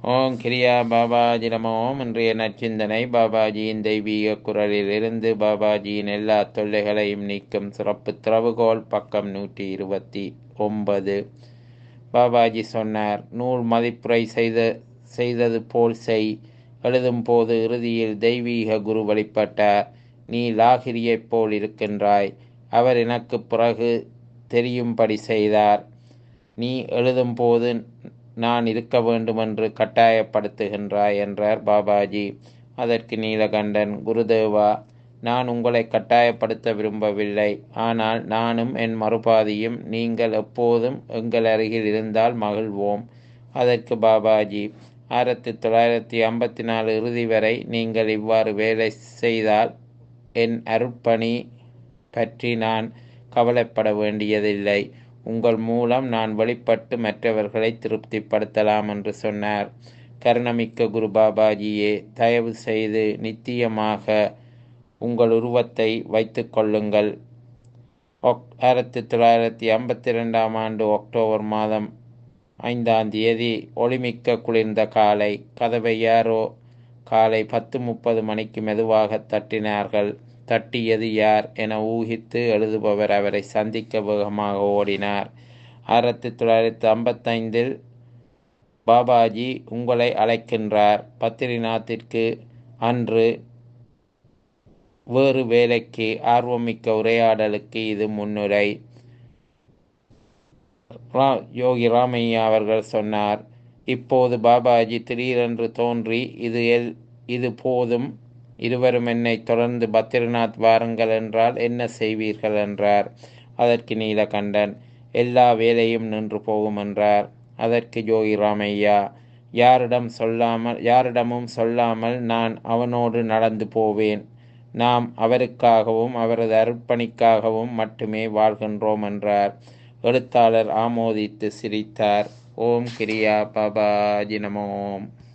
ஓம் கிரியா பாபாஜி நம ஓம் இன்றைய நற்சிந்தனை பாபாஜியின் தெய்வீக குரலிலிருந்து பாபாஜியின் எல்லா தொல்லைகளையும் நீக்கும் சிறப்பு திறவுகோல் பக்கம் நூற்றி இருபத்தி ஒன்பது பாபாஜி சொன்னார் நூல் மதிப்புரை செய்த செய்தது போல் செய் எழுதும் போது இறுதியில் தெய்வீக குரு வழிபட்டார் நீ லாகிரியைப் போல் இருக்கின்றாய் அவர் எனக்கு பிறகு தெரியும்படி செய்தார் நீ எழுதும்போது நான் இருக்க வேண்டுமென்று கட்டாயப்படுத்துகின்றாய் என்றார் பாபாஜி அதற்கு நீலகண்டன் குருதேவா நான் உங்களை கட்டாயப்படுத்த விரும்பவில்லை ஆனால் நானும் என் மறுபாதியும் நீங்கள் எப்போதும் எங்கள் அருகில் இருந்தால் மகிழ்வோம் அதற்கு பாபாஜி ஆயிரத்தி தொள்ளாயிரத்தி ஐம்பத்தி நாலு இறுதி வரை நீங்கள் இவ்வாறு வேலை செய்தால் என் அருட்பணி பற்றி நான் கவலைப்பட வேண்டியதில்லை உங்கள் மூலம் நான் வெளிப்பட்டு மற்றவர்களை திருப்திப்படுத்தலாம் என்று சொன்னார் கருணமிக்க குரு பாபாஜியே தயவு செய்து நித்தியமாக உங்கள் உருவத்தை வைத்து கொள்ளுங்கள் ஆயிரத்தி தொள்ளாயிரத்தி ஐம்பத்தி ரெண்டாம் ஆண்டு அக்டோபர் மாதம் ஐந்தாம் தேதி ஒளிமிக்க குளிர்ந்த காலை கதவை யாரோ காலை பத்து முப்பது மணிக்கு மெதுவாக தட்டினார்கள் தட்டியது யார் என ஊகித்து எழுதுபவர் அவரை சந்திக்க வேகமாக ஓடினார் ஆயிரத்தி தொள்ளாயிரத்தி ஐம்பத்தைந்தில் பாபாஜி உங்களை அழைக்கின்றார் பத்திரிநாத்திற்கு அன்று வேறு வேலைக்கு ஆர்வமிக்க உரையாடலுக்கு இது முன்னுரை யோகி ராமையா அவர்கள் சொன்னார் இப்போது பாபாஜி திடீரென்று தோன்றி இது எல் இது போதும் இருவரும் என்னை தொடர்ந்து பத்ரிநாத் வாருங்கள் என்றால் என்ன செய்வீர்கள் என்றார் அதற்கு நீலகண்டன் எல்லா வேலையும் நின்று போகும் என்றார் அதற்கு யோகி ராமையா யாரிடம் சொல்லாமல் யாரிடமும் சொல்லாமல் நான் அவனோடு நடந்து போவேன் நாம் அவருக்காகவும் அவரது அர்ப்பணிக்காகவும் மட்டுமே வாழ்கின்றோம் என்றார் எழுத்தாளர் ஆமோதித்து சிரித்தார் ஓம் கிரியா பாபாஜி நமோம்